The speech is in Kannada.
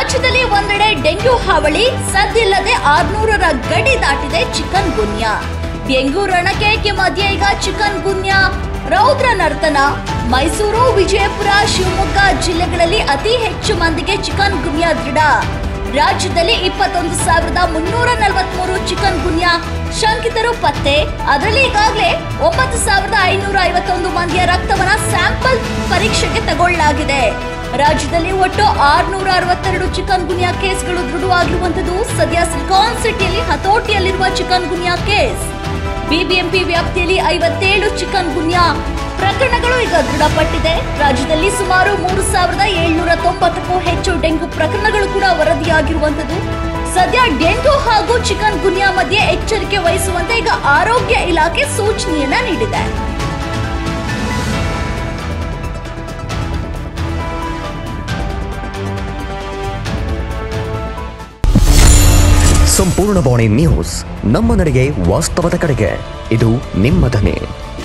ರಾಜ್ಯದಲ್ಲಿ ಒಂದೆಡೆ ಡೆಂಗ್ಯೂ ಹಾವಳಿ ಸದ್ದಿಲ್ಲದೆ ಆರ್ನೂರರ ಗಡಿ ದಾಟಿದೆ ಚಿಕನ್ ಗುನ್ಯಾ ಡೆಂಗ್ಯೂ ರಣಕೇಕೆ ಮಧ್ಯೆ ಈಗ ಚಿಕನ್ ಗುನ್ಯಾ ರೌದ್ರ ನರ್ತನ ಮೈಸೂರು ವಿಜಯಪುರ ಶಿವಮೊಗ್ಗ ಜಿಲ್ಲೆಗಳಲ್ಲಿ ಅತಿ ಹೆಚ್ಚು ಮಂದಿಗೆ ಚಿಕನ್ ಗುನ್ಯಾ ದೃಢ ರಾಜ್ಯದಲ್ಲಿ ಇಪ್ಪತ್ತೊಂದು ಸಾವಿರದ ಮುನ್ನೂರ ನಲವತ್ಮೂರು ಚಿಕನ್ ಗುನ್ಯಾ ಶಂಕಿತರು ಪತ್ತೆ ಅದರಲ್ಲಿ ಈಗಾಗಲೇ ಒಂಬತ್ತು ಸಾವಿರದ ಐನೂರ ಐವತ್ತೊಂದು ಮಂದಿಯ ರಕ್ತವನ್ನ ಸ್ಯಾಂಪಲ್ ಪರೀಕ್ಷೆಗೆ ತಗೊಳ್ಳಲಾಗಿದೆ ರಾಜ್ಯದಲ್ಲಿ ಒಟ್ಟು ಆರ್ನೂರ ಅರವತ್ತೆರಡು ಚಿಕನ್ ಗುನ್ಯಾ ಕೇಸ್ಗಳು ದೃಢವಾಗಿರುವಂತದ್ದು ಸದ್ಯ ಸಿಲಿಕಾನ್ ಸಿಟಿಯಲ್ಲಿ ಹತೋಟಿಯಲ್ಲಿರುವ ಚಿಕನ್ ಗುನ್ಯಾ ಕೇಸ್ ಬಿಬಿಎಂಪಿ ವ್ಯಾಪ್ತಿಯಲ್ಲಿ ಐವತ್ತೇಳು ಚಿಕನ್ ಗುನ್ಯಾ ಪ್ರಕರಣಗಳು ಈಗ ದೃಢಪಟ್ಟಿದೆ ರಾಜ್ಯದಲ್ಲಿ ಸುಮಾರು ಮೂರು ಸಾವಿರದ ಏಳ್ನೂರ ತೊಂಬತ್ತಕ್ಕೂ ಹೆಚ್ಚು ಡೆಂಗು ಪ್ರಕರಣಗಳು ಕೂಡ ವರದಿಯಾಗಿರುವಂತದ್ದು ಸದ್ಯ ಡೆಂಗು ಹಾಗೂ ಚಿಕನ್ ಗುನ್ಯಾ ಮಧ್ಯೆ ಎಚ್ಚರಿಕೆ ವಹಿಸುವಂತೆ ಈಗ ಆರೋಗ್ಯ ಇಲಾಖೆ ಸೂಚನೆಯನ್ನ ನೀಡಿದೆ ಸಂಪೂರ್ಣ ಬಾಣಿ ನ್ಯೂಸ್ ನಮ್ಮ ನಡೆಗೆ ವಾಸ್ತವದ ಕಡೆಗೆ ಇದು ನಿಮ್ಮ ಧ್ವನಿ